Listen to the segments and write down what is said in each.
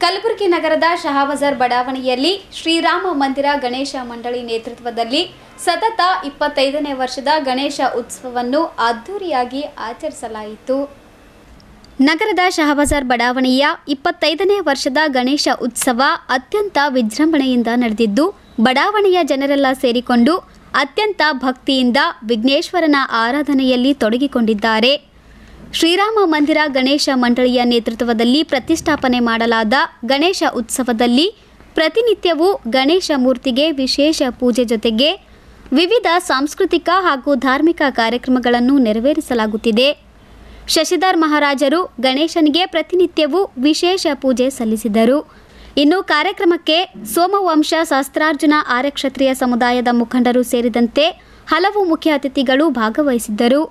ಕಲಬುರಗಿ ನಗರದ ಶಹಾಬಜಾರ್ ಬಡಾವಣೆಯಲ್ಲಿ ಶ್ರೀರಾಮ ಮಂದಿರ ಗಣೇಶ ಮಂಡಳಿ ನೇತೃತ್ವದಲ್ಲಿ ಸತತ ಇಪ್ಪತ್ತೈದನೇ ವರ್ಷದ ಗಣೇಶ ಉತ್ಸವವನ್ನು ಅದ್ದೂರಿಯಾಗಿ ಆಚರಿಸಲಾಯಿತು ನಗರದ ಶಹಬಜಾರ್ ಬಡಾವಣೆಯ ಇಪ್ಪತ್ತೈದನೇ ವರ್ಷದ ಗಣೇಶ ಉತ್ಸವ ಅತ್ಯಂತ ವಿಜೃಂಭಣೆಯಿಂದ ನಡೆದಿದ್ದು ಬಡಾವಣೆಯ ಜನರೆಲ್ಲ ಸೇರಿಕೊಂಡು ಅತ್ಯಂತ ಭಕ್ತಿಯಿಂದ ವಿಘ್ನೇಶ್ವರನ ಆರಾಧನೆಯಲ್ಲಿ ತೊಡಗಿಕೊಂಡಿದ್ದಾರೆ ಶ್ರೀರಾಮ ಮಂದಿರ ಗಣೇಶ ಮಂಡಳಿಯ ನೇತೃತ್ವದಲ್ಲಿ ಪ್ರತಿಷ್ಠಾಪನೆ ಮಾಡಲಾದ ಗಣೇಶ ಉತ್ಸವದಲ್ಲಿ ಪ್ರತಿನಿತ್ಯವೂ ಗಣೇಶ ಮೂರ್ತಿಗೆ ವಿಶೇಷ ಪೂಜೆ ಜೊತೆಗೆ ವಿವಿಧ ಸಾಂಸ್ಕೃತಿಕ ಹಾಗೂ ಧಾರ್ಮಿಕ ಕಾರ್ಯಕ್ರಮಗಳನ್ನು ನೆರವೇರಿಸಲಾಗುತ್ತಿದೆ ಶಶಿಧರ್ ಮಹಾರಾಜರು ಗಣೇಶನಿಗೆ ಪ್ರತಿನಿತ್ಯವೂ ವಿಶೇಷ ಪೂಜೆ ಸಲ್ಲಿಸಿದರು ಇನ್ನು ಕಾರ್ಯಕ್ರಮಕ್ಕೆ ಸೋಮವಂಶ ಶಾಸ್ತ್ರಾರ್ಜುನ ಆರ್ಯಕ್ಷತ್ರಿಯ ಸಮುದಾಯದ ಮುಖಂಡರು ಸೇರಿದಂತೆ ಹಲವು ಮುಖ್ಯ ಅತಿಥಿಗಳು ಭಾಗವಹಿಸಿದ್ದರು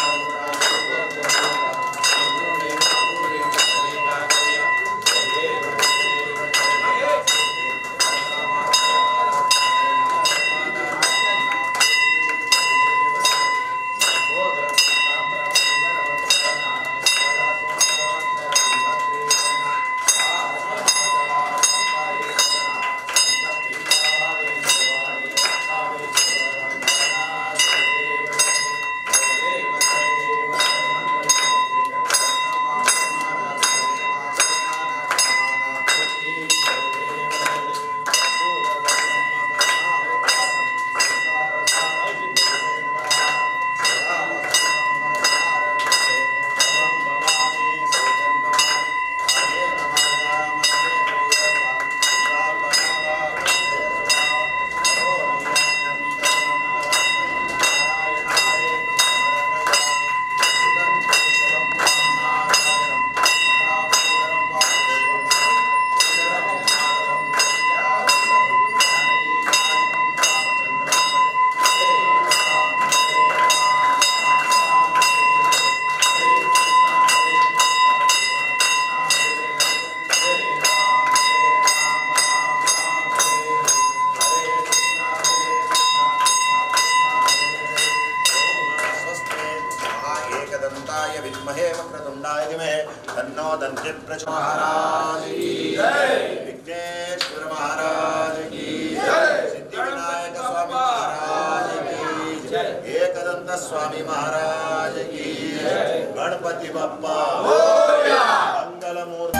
स्वस्ते महा एकदन्ताय विद्महे वक्रतुण्डाय धीमहि तन्नो दन्ति प्रचोदयात् विघ्नेश्वर महाराज की सिद्धिविनायक स्वामी महाराज की एकदंत स्वामी महाराज की गणपति बप्पा मंगलमूर्ति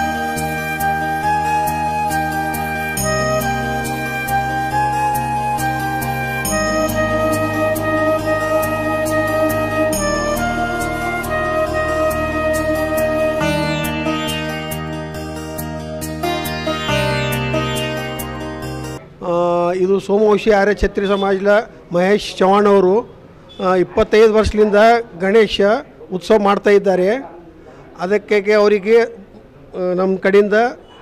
ಆ, ಇದು ಸೋಮವಂಶಿ ಆರ್ಯ ಛತ್ರಿ ಸಮಾಜದ ಮಹೇಶ್ ಚವ್ಹಾಣ್ ಅವರು ಆ, ಇಪ್ಪತ್ತೈದು ವರ್ಷದಿಂದ ಗಣೇಶ ಉತ್ಸವ ಮಾಡ್ತಾ ಇದ್ದಾರೆ ಅದಕ್ಕೆ ಅವರಿಗೆ ಆ, ನಮ್ಮ ಕಡೆಯಿಂದ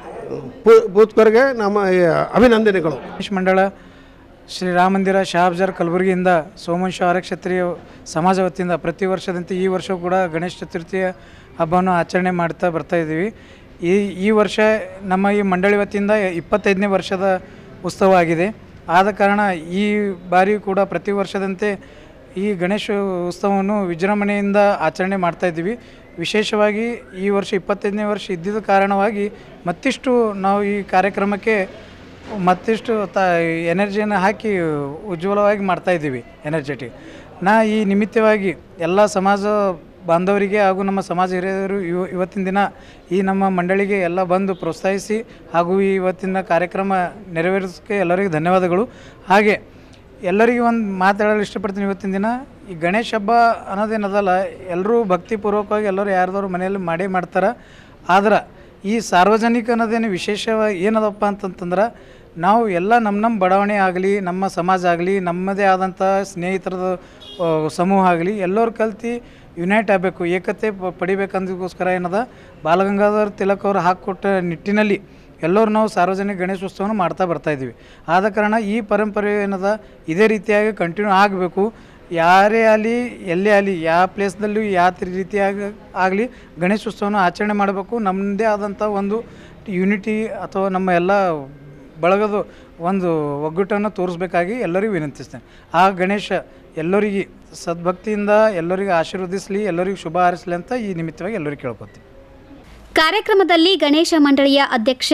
ಪೂ- ಬೂತ್ಕರ್ಗೆ ನಮ್ಮ ಆ, ಅಭಿನಂದನೆಗಳು ಗಣೇಶ್ ಮಂಡಳ ಶ್ರೀರಾಮ ಮಂದಿರ ಶಹಾಬ್ಜಾರ್ ಕಲಬುರಗಿಯಿಂದ ಸೋಮವಂಶ ಆರಕ್ಷತ್ರಿಯ ಸಮಾಜ ವತಿಯಿಂದ ಪ್ರತಿ ವರ್ಷದಂತೆ ಈ ವರ್ಷವೂ ಕೂಡ ಗಣೇಶ ಚತುರ್ಥಿಯ ಹಬ್ಬವನ್ನು ಆಚರಣೆ ಮಾಡ್ತಾ ಬರ್ತಾ ಇದ್ದೀವಿ ಈ ಈ ವರ್ಷ ನಮ್ಮ ಈ ಮಂಡಳಿ ವತಿಯಿಂದ ಇಪ್ಪತ್ತೈದನೇ ವರ್ಷದ ಉತ್ಸವ ಆಗಿದೆ ಆದ ಕಾರಣ ಈ ಬಾರಿಯೂ ಕೂಡ ಪ್ರತಿ ವರ್ಷದಂತೆ ಈ ಗಣೇಶ ಉತ್ಸವವನ್ನು ವಿಜೃಂಭಣೆಯಿಂದ ಆಚರಣೆ ಮಾಡ್ತಾ ಇದ್ದೀವಿ ವಿಶೇಷವಾಗಿ ಈ ವರ್ಷ ಇಪ್ಪತ್ತೈದನೇ ವರ್ಷ ಇದ್ದಿದ್ದ ಕಾರಣವಾಗಿ ಮತ್ತಿಷ್ಟು ನಾವು ಈ ಕಾರ್ಯಕ್ರಮಕ್ಕೆ ಮತ್ತಿಷ್ಟು ತ ಎನರ್ಜಿಯನ್ನು ಹಾಕಿ ಉಜ್ವಲವಾಗಿ ಮಾಡ್ತಾ ಇದ್ದೀವಿ ಎನರ್ಜೆಟಿಕ್ ನಾ ಈ ನಿಮಿತ್ತವಾಗಿ ಎಲ್ಲ ಸಮಾಜ ಬಾಂಧವರಿಗೆ ಹಾಗೂ ನಮ್ಮ ಸಮಾಜ ಹಿರಿಯರು ಇವ ಇವತ್ತಿನ ದಿನ ಈ ನಮ್ಮ ಮಂಡಳಿಗೆ ಎಲ್ಲ ಬಂದು ಪ್ರೋತ್ಸಾಹಿಸಿ ಹಾಗೂ ಈ ಇವತ್ತಿನ ಕಾರ್ಯಕ್ರಮ ನೆರವೇರಿಸೋಕ್ಕೆ ಎಲ್ಲರಿಗೂ ಧನ್ಯವಾದಗಳು ಹಾಗೆ ಎಲ್ಲರಿಗೂ ಒಂದು ಮಾತಾಡಲು ಇಷ್ಟಪಡ್ತೀನಿ ಇವತ್ತಿನ ದಿನ ಈ ಗಣೇಶ ಹಬ್ಬ ಅನ್ನೋದೇನದಲ್ಲ ಎಲ್ಲರೂ ಭಕ್ತಿಪೂರ್ವಕವಾಗಿ ಎಲ್ಲರೂ ಯಾರ್ದಾರು ಮನೆಯಲ್ಲಿ ಮಾಡೇ ಮಾಡ್ತಾರೆ ಆದ್ರೆ ಈ ಸಾರ್ವಜನಿಕ ಅನ್ನೋದೇನು ವಿಶೇಷವಾಗಿ ಏನದಪ್ಪ ಅಂತಂತಂದ್ರೆ ನಾವು ಎಲ್ಲ ನಮ್ಮ ನಮ್ಮ ಬಡಾವಣೆ ಆಗಲಿ ನಮ್ಮ ಸಮಾಜ ಆಗಲಿ ನಮ್ಮದೇ ಆದಂಥ ಸ್ನೇಹಿತರದ ಆ, ಸಮೂಹ ಆಗಲಿ ಎಲ್ಲರೂ ಕಲ್ತು ಯುನೈಟ್ ಆಗಬೇಕು ಏಕತೆ ಪ- ಪಡಿಬೇಕಂದಕ್ಕೋಸ್ಕರ ಏನದ ಬಾಲಗಂಗಾಧರ್ ತಿಲಕ್ ಅವರು ಹಾಕಿಕೊಟ್ಟ ನಿಟ್ಟಿನಲ್ಲಿ ಎಲ್ಲರೂ ನಾವು ಸಾರ್ವಜನಿಕ ಗಣೇಶೋತ್ಸವನ ಮಾಡ್ತಾ ಬರ್ತಾ ಇದ್ದೀವಿ ಆದ ಕಾರಣ ಈ ಪರಂಪರೆ ಏನದ ಇದೇ ರೀತಿಯಾಗಿ ಕಂಟಿನ್ಯೂ ಆಗಬೇಕು ಯಾರೇ ಆಗಲಿ ಎಲ್ಲೇ ಆಗಲಿ ಯಾವ ಪ್ಲೇಸ್ದಲ್ಲೂ ಯಾವ ರೀತಿಯಾಗಿ ಆಗಲಿ ಗಣೇಶೋತ್ಸವನ ಆಚರಣೆ ಮಾಡಬೇಕು ನಮ್ಮದೇ ಆದಂಥ ಒಂದು ಯೂನಿಟಿ ಅಥವಾ ನಮ್ಮ ಎಲ್ಲ ಬಳಗದ ಒಂದು ಒಗ್ಗಟ್ಟನ್ನು ತೋರಿಸ್ಬೇಕಾಗಿ ಎಲ್ಲರಿಗೂ ವಿನಂತಿಸ್ತೇನೆ ಆ ಗಣೇಶ ಎಲ್ಲರಿಗೆ ಸದ್ಭಕ್ತಿಯಿಂದ ಎಲ್ಲರಿಗೂ ಆಶೀರ್ವದಿಸಲಿ ಎಲ್ಲರಿಗೂ ಶುಭ ಹಾರೈಸಲಿ ಅಂತ ಈ ನಿಮಿತ್ತವಾಗಿ ಎಲ್ಲರಿಗೂ ಕೇಳ್ಕೊತೀನಿ ಕಾರ್ಯಕ್ರಮದಲ್ಲಿ ಗಣೇಶ ಮಂಡಳಿಯ ಅಧ್ಯಕ್ಷ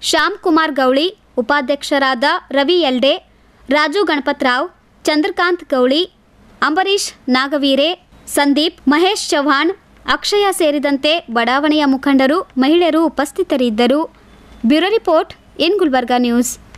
ಶ್ಯಾಮ್ ಕುಮಾರ್ ಗೌಳಿ ಉಪಾಧ್ಯಕ್ಷರಾದ ರವಿ ಎಲ್ಡೆ ರಾಜು ಗಣಪತರಾವ್ ಚಂದ್ರಕಾಂತ್ ಗೌಳಿ ಅಂಬರೀಶ್ ನಾಗವೀರೆ ಸಂದೀಪ್ ಮಹೇಶ್ ಚವ್ಹಾಣ್ ಅಕ್ಷಯ ಸೇರಿದಂತೆ ಬಡಾವಣೆಯ ಮುಖಂಡರು ಮಹಿಳೆಯರು ಉಪಸ್ಥಿತರಿದ್ದರು bureau report in Gulbarga news